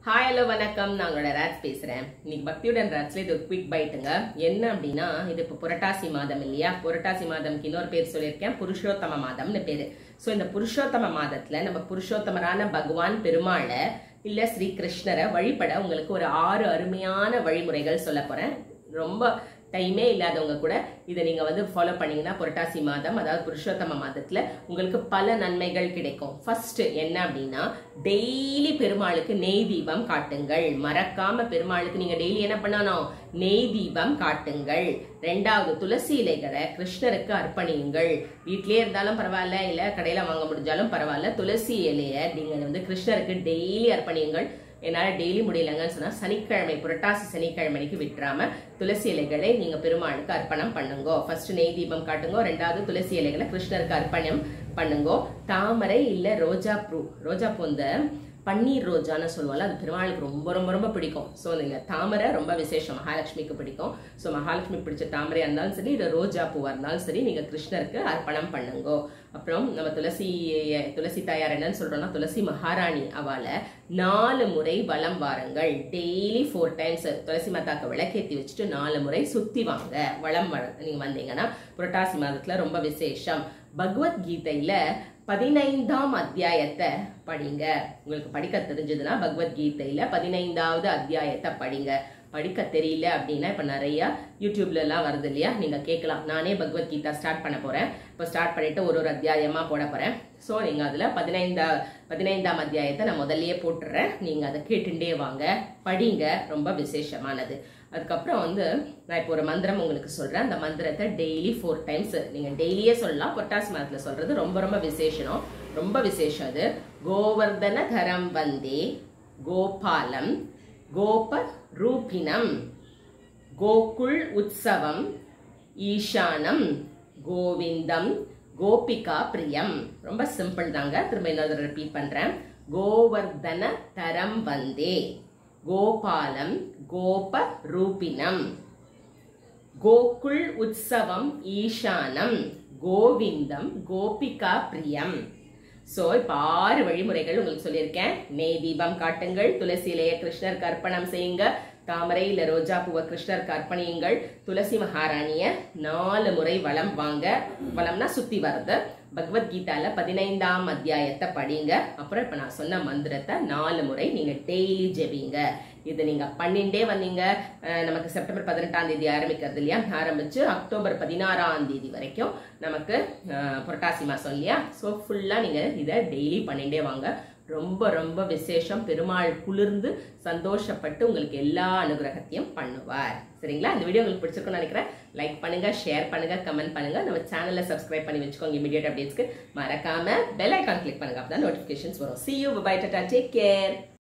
hi hello வணக்கம் நான் உங்களோட ராஜ் பேசுறேன் இன்னைக்கு பக்தியுடன் ராஜ்ல இது ஒரு குவிக் பைட்டுங்க என்ன அப்படின்னா இது இப்போ புரட்டாசி மாதம் இல்லையா புரட்டாசி மாதம்க்கு இன்னொரு பேர் சொல்லியிருக்கேன் புருஷோத்தம மாதம்னு பேரு ஸோ இந்த புருஷோத்தம மாதத்துல நம்ம புருஷோத்தமரான பகவான் பெருமாளை இல்ல ஸ்ரீ கிருஷ்ணரை வழிபட உங்களுக்கு ஒரு ஆறு அருமையான வழிமுறைகள் சொல்ல போறேன் ரொம்ப டைமே இல்லாதவங்க கூட இதை நீங்க வந்து ஃபாலோ பண்ணீங்கன்னா புரட்டாசி மாதம் அதாவது புருஷோத்தம மாதத்துல உங்களுக்கு பல நன்மைகள் கிடைக்கும் ஃபர்ஸ்ட் என்ன அப்படின்னா டெய்லி பெருமாளுக்கு நெய் தீபம் காட்டுங்கள் மறக்காம பெருமாளுக்கு நீங்க டெய்லி என்ன பண்ணணும் நெய் தீபம் காட்டுங்கள் ரெண்டாவது துளசி இலைகளை கிருஷ்ணருக்கு அர்ப்பணியுங்கள் வீட்லயே இருந்தாலும் பரவாயில்ல இல்ல கடையில வாங்க முடிஞ்சாலும் பரவாயில்ல துளசி இலையை நீங்க வந்து கிருஷ்ணருக்கு டெய்லி அர்ப்பணியுங்கள் என்னால டெய்லி முடியலங்கன்னு சொன்னா சனிக்கிழமை புரட்டாசி சனிக்கிழமைக்கு விட்டுறாம துளசி இலைகளை நீங்க பெருமாளுக்கு அர்ப்பணம் பண்ணுங்க ஃபர்ஸ்ட் நெய் தீபம் காட்டுங்க ரெண்டாவது துளசி இலைகளை கிருஷ்ணருக்கு அர்ப்பணம் பண்ணுங்க தாமரை இல்ல ரோஜா பூ ரோஜா பூ இந்த பன்னீர் ரோஜான்னு சொல்லுவாங்க அது பெருமாளுக்கு ரொம்ப ரொம்ப ரொம்ப பிடிக்கும் ஸோ நீங்க தாமரை ரொம்ப விசேஷம் மகாலட்சுமிக்கு பிடிக்கும் ஸோ மகாலட்சுமி பிடிச்ச தாமரையா இருந்தாலும் சரி இல்லை ரோஜா பூவா இருந்தாலும் சரி நீங்க கிருஷ்ணருக்கு அர்ப்பணம் பண்ணுங்க அப்புறம் நம்ம துளசி துளசி தாயார் என்னன்னு சொல்றோம்னா துளசி மகாராணி அவளை நாலு முறை வலம் வாருங்கள் டெய்லி ஃபோர் டைம்ஸ் துளசி மாதாக்கு விளக்கேத்தி வச்சுட்டு நாலு முறை சுத்தி வாங்க வளம் வர நீங்க வந்தீங்கன்னா புரட்டாசி மாதத்துல ரொம்ப விசேஷம் பகவத்கீதையில பதினைந்தாம் அத்தியாயத்தை படிங்க உங்களுக்கு படிக்க தெரிஞ்சதுன்னா பகவத்கீதையில பதினைந்தாவது அத்தியாயத்தை படிங்க படிக்க தெரியல அப்படின்னா இப்ப நிறைய யூடியூப்ல எல்லாம் வருது இல்லையா நீங்க கேட்கலாம் நானே பகவத்கீதா ஸ்டார்ட் பண்ண போறேன் இப்போ ஸ்டார்ட் பண்ணிட்டு ஒரு ஒரு அத்தியாயமா போட போறேன் ஸோ நீங்க அதுல பதினைந்தா பதினைந்தாம் அத்தியாயத்தை நான் முதல்லயே போட்டுறேன் நீங்க அதை கேட்டுட்டே வாங்க படிங்க ரொம்ப விசேஷமானது அதுக்கப்புறம் வந்து நான் இப்போ ஒரு மந்திரம் உங்களுக்கு சொல்றேன் அந்த மந்திரத்தை டெய்லி ஃபோர் டைம்ஸ் நீங்க டெய்லியே சொல்லலாம் பொட்டாசி மாதத்துல சொல்றது ரொம்ப ரொம்ப விசேஷம் ரொம்ப விசேஷம் அது கோவர்தன தரம் வந்தே கோபாலம் கோப ரூபினம் கோகுல் உற்சவம் ஈஷானம் கோவிந்தம் கோபிகா பிரியம் ரொம்ப சிம்பிள் தாங்க திரும்ப இன்னொரு ரிப்பீட் பண்றேன் கோவர்தன தரம் வந்தே கோபாலம் கோப ரூபினம் கோகுல் உற்சவம் ஈஷானம் கோவிந்தம் கோபிகா பிரியம் சோ இப்ப ஆறு வழிமுறைகள் உங்களுக்கு சொல்லியிருக்கேன் நெய் தீபம் காட்டுங்கள் துளசி இலைய கிருஷ்ணருக்கு அர்ப்பணம் செய்யுங்க தாமரை இல்ல ரோஜா பூவை கிருஷ்ணருக்கு அர்ப்பணியுங்கள் துளசி மகாராணிய நாலு முறை வளம் வாங்க வளம்னா சுத்தி வருது பகவத்கீதால பதினைந்தாம் அத்தியாயத்தை படிங்க அப்புறம் இப்ப நான் சொன்ன மந்திரத்தை நாலு முறை நீங்க டெய்லி ஜெபிங்க இது நீங்க பண்ணிண்டே வந்தீங்க நமக்கு செப்டம்பர் பதினெட்டாம் தேதி ஆரம்பிக்கிறது இல்லையா ஆரம்பிச்சு அக்டோபர் பதினாறாம் தேதி வரைக்கும் நமக்கு புரட்டாசி மாசம் இல்லையா ஸோ ஃபுல்லா நீங்க இதை டெய்லி பண்ணிண்டே வாங்க ரொம்ப ரொம்ப விசேஷம் பெருமாள் குளிர்ந்து சந்தோஷப்பட்டு உங்களுக்கு எல்லா அனுகிரகத்தையும் பண்ணுவார் சரிங்களா இந்த வீடியோ உங்களுக்கு பிடிச்சிருக்கும்னு நினைக்கிறேன் லைக் பண்ணுங்க ஷேர் பண்ணுங்க கமெண்ட் பண்ணுங்க நம்ம சேனலை சப்ஸ்கிரைப் பண்ணி வச்சுக்கோங்க இமீடியட் அப்டேட்ஸ்க்கு மறக்காம பெல் ஐக்கான் கிளிக் பண்ணுங்க அப்பதான் நோட்டிபிகேஷன்ஸ் வரும் see you bye tata take care